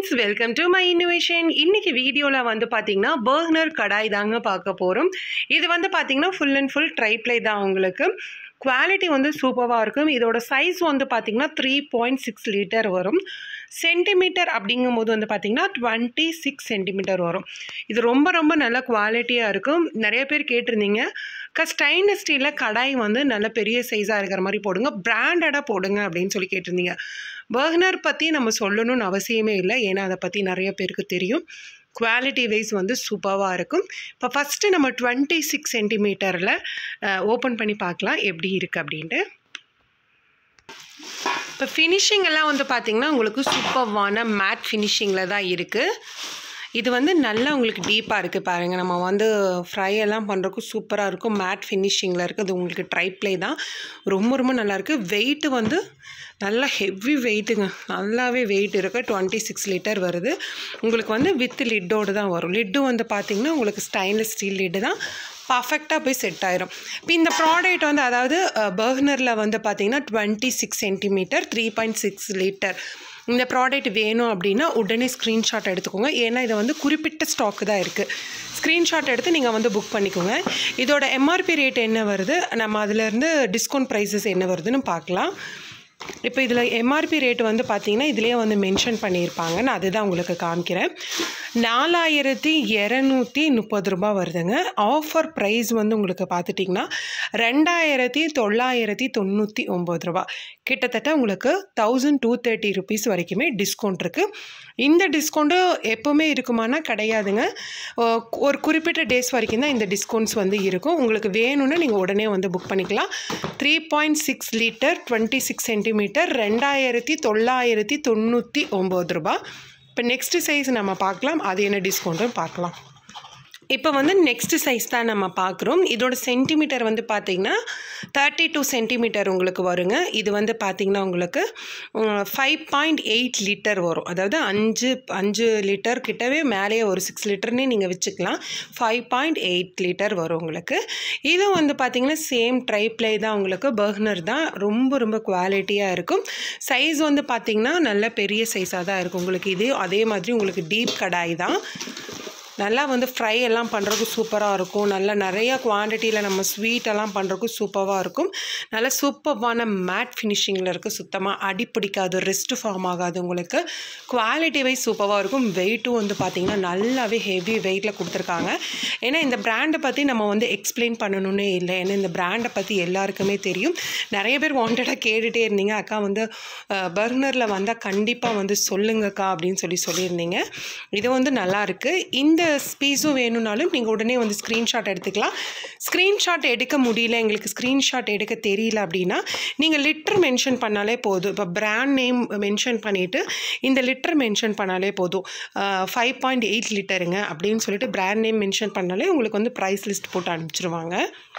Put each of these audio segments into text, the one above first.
friends welcome to my innovation இன்னைக்கு வீடியோவில் வந்து பார்த்தீங்கன்னா பர்னர் கடாய் தாங்க பார்க்க போகிறோம் இது வந்து பார்த்தீங்கன்னா ஃபுல் அண்ட் ஃபுல் ட்ரைப்ளை தான் உங்களுக்கு குவாலிட்டி வந்து சூப்பராக இருக்கும் இதோட சைஸ் வந்து பார்த்தீங்கன்னா த்ரீ பாயிண்ட் சிக்ஸ் லிட்டர் வரும் சென்டிமீட்டர் அப்படிங்கும்போது வந்து பார்த்தீங்கன்னா டுவெண்ட்டி சிக்ஸ் சென்டிமீட்டர் வரும் இது ரொம்ப ரொம்ப நல்ல குவாலிட்டியாக இருக்கும் நிறைய பேர் கேட்டிருந்தீங்க க ஸ்டைன்லெஸ் ஸ்டீலில் கடாய் வந்து நல்ல பெரிய சைஸாக இருக்கிற மாதிரி போடுங்க பிராண்டடாக போடுங்க அப்படின்னு சொல்லி கேட்டிருந்தீங்க பர்னர் பற்றி நம்ம சொல்லணும்னு அவசியமே இல்லை ஏன்னா அதை பற்றி நிறைய பேருக்கு தெரியும் குவாலிட்டி வைஸ் வந்து சூப்பராக இருக்கும் இப்போ ஃபஸ்ட்டு நம்ம டுவெண்ட்டி சிக்ஸ் சென்டிமீட்டரில் ஓப்பன் பண்ணி பார்க்கலாம் எப்படி இருக்குது அப்படின்ட்டு இப்போ ஃபினிஷிங் எல்லாம் வந்து பார்த்திங்கன்னா உங்களுக்கு சூப்பர்வான மேட் ஃபினிஷிங்கில் தான் இருக்குது இது வந்து நல்லா உங்களுக்கு டீப்பாக இருக்குது பாருங்கள் நம்ம வந்து ஃப்ரை எல்லாம் பண்ணுறதுக்கு சூப்பராக இருக்கும் மேட் ஃபினிஷிங்கில் இருக்குது அது உங்களுக்கு ட்ரைப்ளே தான் ரொம்ப ரொம்ப நல்லாயிருக்கு வெயிட்டு வந்து நல்லா ஹெவி வெயிட்டுங்க நல்லாவே வெயிட் இருக்குது டுவெண்ட்டி சிக்ஸ் லிட்டர் வருது உங்களுக்கு வந்து வித் லிட்டோடு தான் வரும் லிட்டு வந்து பார்த்திங்கன்னா உங்களுக்கு ஸ்டைன்லெஸ் ஸ்டீல் லிட்டு தான் பர்ஃபெக்டாக போய் செட் ஆயிரும் இப்போ இந்த ப்ராடக்ட் வந்து அதாவது பர்னரில் வந்து பார்த்திங்கன்னா twenty six centimetre three point six litre இந்த ப்ராடக்ட் வேணும் அப்படின்னா உடனே ஸ்க்ரீன்ஷாட் எடுத்துக்கோங்க ஏன்னா இது வந்து குறிப்பிட்ட ஸ்டாக்கு தான் இருக்குது ஸ்க்ரீன்ஷாட் எடுத்து நீங்கள் வந்து புக் பண்ணிக்கோங்க இதோட எம்ஆர்பி ரேட் என்ன வருது நம்ம அதிலேருந்து டிஸ்கவுண்ட் ப்ரைஸஸ் என்ன வருதுன்னு பார்க்கலாம் இப்போ இதில் எம்ஆர்பி ரேட் வந்து பார்த்தீங்கன்னா இதிலே வந்து மென்ஷன் பண்ணியிருப்பாங்க நான் அதுதான் உங்களுக்கு காமிக்கிறேன் நாலாயிரத்தி இரநூத்தி முப்பது ரூபா வருதுங்க ஆஃபர் ப்ரைஸ் வந்து உங்களுக்கு பார்த்துட்டிங்கன்னா ரெண்டாயிரத்தி தொள்ளாயிரத்தி தொண்ணூற்றி ஒம்பது ரூபா கிட்டத்தட்ட உங்களுக்கு தௌசண்ட் டூ தேர்ட்டி ருபீஸ் வரைக்குமே டிஸ்கவுண்ட் இருக்குது இந்த டிஸ்கவுண்ட்டு எப்போவுமே இருக்குமானா கிடையாதுங்க ஒரு குறிப்பிட்ட டேஸ் வரைக்கும் தான் இந்த டிஸ்கவுண்ட்ஸ் வந்து இருக்கும் உங்களுக்கு வேணும்னா நீங்கள் உடனே வந்து புக் பண்ணிக்கலாம் three point six litre twenty six centimetre ரெண்டாயிரத்தி தொள்ளாயிரத்தி தொண்ணூற்றி ஒம்பது ரூபா இப்போ நெக்ஸ்ட்டு சைஸ் நம்ம பார்க்கலாம் அது என்ன டிஸ்கவுண்ட்டும் பார்க்கலாம் இப்போ வந்து நெக்ஸ்ட் சைஸ் தான் நம்ம பார்க்குறோம் இதோட சென்டிமீட்டர் வந்து பார்த்திங்கன்னா தேர்ட்டி டூ சென்டிமீட்டர் உங்களுக்கு வருங்க இது வந்து பார்த்திங்கன்னா உங்களுக்கு ஃபைவ் பாயிண்ட் எயிட் லிட்டர் வரும் அதாவது அஞ்சு அஞ்சு லிட்டர் கிட்டவே மேலேயே ஒரு சிக்ஸ் லிட்டர்னே நீங்கள் வச்சுக்கலாம் ஃபைவ் பாயிண்ட் எயிட் லிட்டர் வரும் உங்களுக்கு இது வந்து பார்த்திங்கன்னா சேம் ட்ரைப்ளே தான் உங்களுக்கு பர்னர் தான் ரொம்ப ரொம்ப குவாலிட்டியாக இருக்கும் சைஸ் வந்து பார்த்திங்கன்னா நல்ல பெரிய சைஸாக தான் இருக்கும் உங்களுக்கு இது அதே மாதிரி உங்களுக்கு டீப் கடாய் தான் நல்லா வந்து ஃப்ரை எல்லாம் பண்ணுறதுக்கு சூப்பராக இருக்கும் நல்லா நிறைய குவான்டிட்டியில் நம்ம ஸ்வீட் எல்லாம் பண்ணுறதுக்கு சூப்பராக இருக்கும் நல்ல சூப்பர்வான மேட் ஃபினிஷிங்கில் இருக்குது சுத்தமாக அடி பிடிக்காது ரெஸ்ட் ஃபார்ம் ஆகாது உங்களுக்கு குவாலிட்டி வைஸ் சூப்பராக இருக்கும் வெயிட்டும் வந்து பார்த்திங்கன்னா நல்லாவே ஹெவி வெயிட்டில் கொடுத்துருக்காங்க ஏன்னா இந்த பிராண்டை பற்றி நம்ம வந்து எக்ஸ்பிளைன் பண்ணணுன்னே இல்லை ஏன்னா இந்த பிராண்டை பற்றி எல்லாருக்குமே தெரியும் நிறைய பேர் வாண்டடாக கேட்டுகிட்டே இருந்தீங்க அக்கா வந்து பர்னரில் வந்தால் கண்டிப்பாக வந்து சொல்லுங்கக்கா அப்படின்னு சொல்லி சொல்லியிருந்தீங்க இது வந்து நல்லாயிருக்கு இந்த ஸ்பீஸும் வேணும்னாலும் நீங்கள் உடனே வந்து ஸ்க்ரீன்ஷாட் எடுத்துக்கலாம் ஸ்க்ரீன்ஷாட் எடுக்க முடியல எங்களுக்கு ஸ்க்ரீன்ஷாட் எடுக்க தெரியல அப்படின்னா நீங்கள் லிட்டர் மென்ஷன் பண்ணாலே போதும் இப்போ பிராண்ட் நேம் மென்ஷன் பண்ணிவிட்டு இந்த லிட்டர் மென்ஷன் பண்ணாலே போதும் ஃபைவ் பாயிண்ட் எயிட் லிட்டருங்க அப்படின்னு சொல்லிட்டு பிராண்ட் நேம் மென்ஷன் பண்ணாலே உங்களுக்கு வந்து ப்ரைஸ் லிஸ்ட் போட்டு அனுப்பிச்சிருவாங்க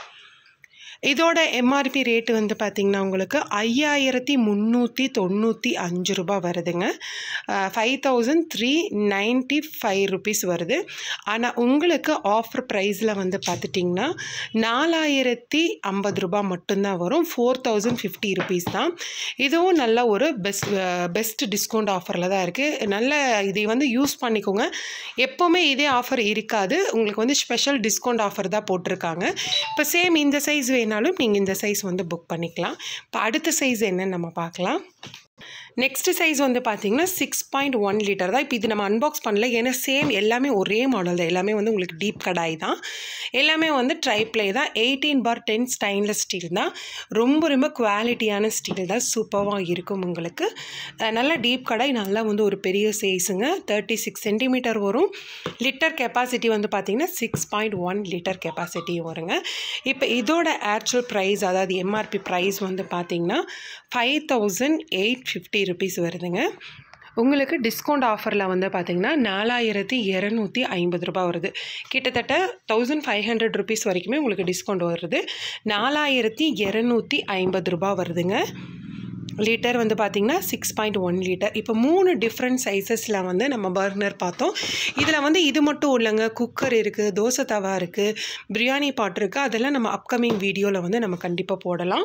இதோட எம்ஆர்பி ரேட்டு வந்து பார்த்திங்கன்னா உங்களுக்கு ஐயாயிரத்தி முந்நூற்றி தொண்ணூற்றி அஞ்சு ரூபா வருதுங்க five thousand three ninety five rupees வருது ஆனால் உங்களுக்கு ஆஃபர் ப்ரைஸில் வந்து பார்த்துட்டிங்கன்னா நாலாயிரத்தி ஐம்பது ரூபா மட்டும்தான் வரும் ஃபோர் தௌசண்ட் ஃபிஃப்டி ருபீஸ் தான் இதுவும் நல்ல ஒரு பெஸ்ட் பெஸ்ட் டிஸ்கவுண்ட் ஆஃபரில் தான் இருக்குது நல்ல இதை வந்து யூஸ் பண்ணிக்கோங்க எப்போவுமே இதே ஆஃபர் இருக்காது உங்களுக்கு வந்து ஸ்பெஷல் டிஸ்கவுண்ட் ஆஃபர் தான் போட்டிருக்காங்க இப்போ சேம் இந்த சைஸ் வேணாலும் நீங்கள் இந்த சைஸ் வந்து புக் பண்ணிக்கலாம் இப்போ அடுத்த சைஸ் என்னன்னு நம்ம பார்க்கலாம் நெக்ஸ்ட் சைஸ் வந்து பார்த்தீங்கன்னா சிக்ஸ் பாயிண்ட் ஒன் லிட்டர் தான் இப்போ இது நம்ம அன்பாக்ஸ் பண்ணல ஏன்னா சேம் எல்லாமே ஒரே மாடல் தான் எல்லாமே வந்து உங்களுக்கு டீப் கடாய் தான் எல்லாமே வந்து ட்ரைப்ளே தான் eighteen bar ten stainless steel தான் ரொம்ப ரொம்ப குவாலிட்டியான ஸ்டீல் தான் சூப்பராக இருக்கும் உங்களுக்கு நல்லா டீப் கடாய் நல்லா வந்து ஒரு பெரிய சைஸுங்க தேர்ட்டி சிக்ஸ் சென்டிமீட்டர் வரும் லிட்டர் கெப்பாசிட்டி வந்து பார்த்திங்கன்னா சிக்ஸ் பாயிண்ட் ஒன் லிட்டர் கெப்பாசிட்டியும் வருங்க இப்போ இதோட ஆக்சுவல் ப்ரைஸ் அதாவது எம்ஆர்பி ப்ரைஸ் வந்து பார்த்திங்கன்னா five thousand eight fifty rupees வருதுங்க உங்களுக்கு டிஸ்கவுண்ட் ஆஃபரில் வந்து பார்த்திங்கன்னா நாலாயிரத்தி இரநூத்தி ஐம்பது ரூபா வருது கிட்டத்தட்ட தௌசண்ட் ஃபைவ் ஹண்ட்ரட் ருபீஸ் வரைக்குமே உங்களுக்கு டிஸ்கவுண்ட் வருது நாலாயிரத்தி இரநூத்தி ஐம்பது ரூபா வருதுங்க லிட்டர் வந்து பார்த்திங்கன்னா சிக்ஸ் பாயிண்ட் ஒன் லிட்டர் இப்போ மூணு டிஃப்ரெண்ட் சைஸஸில் வந்து நம்ம பர்னர் பார்த்தோம் இதில் வந்து இது மட்டும் இல்லைங்க குக்கர் இருக்குது தோசை தவா இருக்குது பிரியாணி பாட் இருக்குது அதெல்லாம் நம்ம அப்கமிங் வீடியோவில் வந்து நம்ம கண்டிப்பாக போடலாம்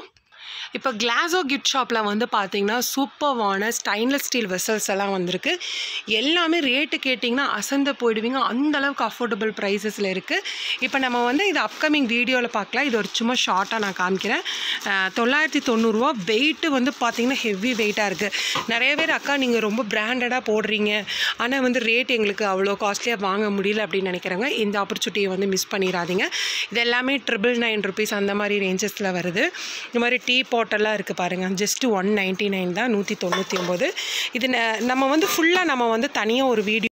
இப்போ கிளாஸோ கிஃப்ட் ஷாப்பில் வந்து பார்த்தீங்கன்னா சூப்பர்வான ஸ்டைன்லெஸ் ஸ்டீல் வெசல்ஸ் எல்லாம் வந்திருக்கு எல்லாமே ரேட்டு கேட்டிங்கன்னா அசந்து போயிடுவீங்க அந்த அளவுக்கு அஃபோர்டபுள் ப்ரைஸஸில் இருக்குது இப்போ நம்ம வந்து இது அப்கமிங் வீடியோவில் பார்க்கலாம் இது ஒரு சும்மா ஷார்ட்டாக நான் காமிக்கிறேன் அஹ், தொள்ளாயிரத்தி தொண்ணூறுரூவா வெயிட்டு வந்து பார்த்தீங்கன்னா ஹெவி வெயிட்டாக இருக்குது நிறைய பேர் அக்கா நீங்கள் ரொம்ப பிராண்டடாக போடுறீங்க ஆனால் வந்து ரேட் எங்களுக்கு அவ்வளோ காஸ்ட்லியாக வாங்க முடியல அப்படின்னு நினைக்கிறவங்க இந்த ஆப்பர்ச்சுனிட்டியை வந்து மிஸ் பண்ணிடாதீங்க இது எல்லாமே ட்ரிபிள் நைன் ருபீஸ் அந்த மாதிரி ரேஞ்சஸில் வருது இந்த மாதிரி டீ பாட்டெல்லாம் இருக்குது பாருங்கள் ஜஸ்ட் ஒன் நைன்ட்டி நைன் தான் நூற்றி தொண்ணூற்றி ஒம்பது இது ந- நம்ம வந்து ஃபுல்லாக நம்ம வந்து தனியாக ஒரு வீடியோ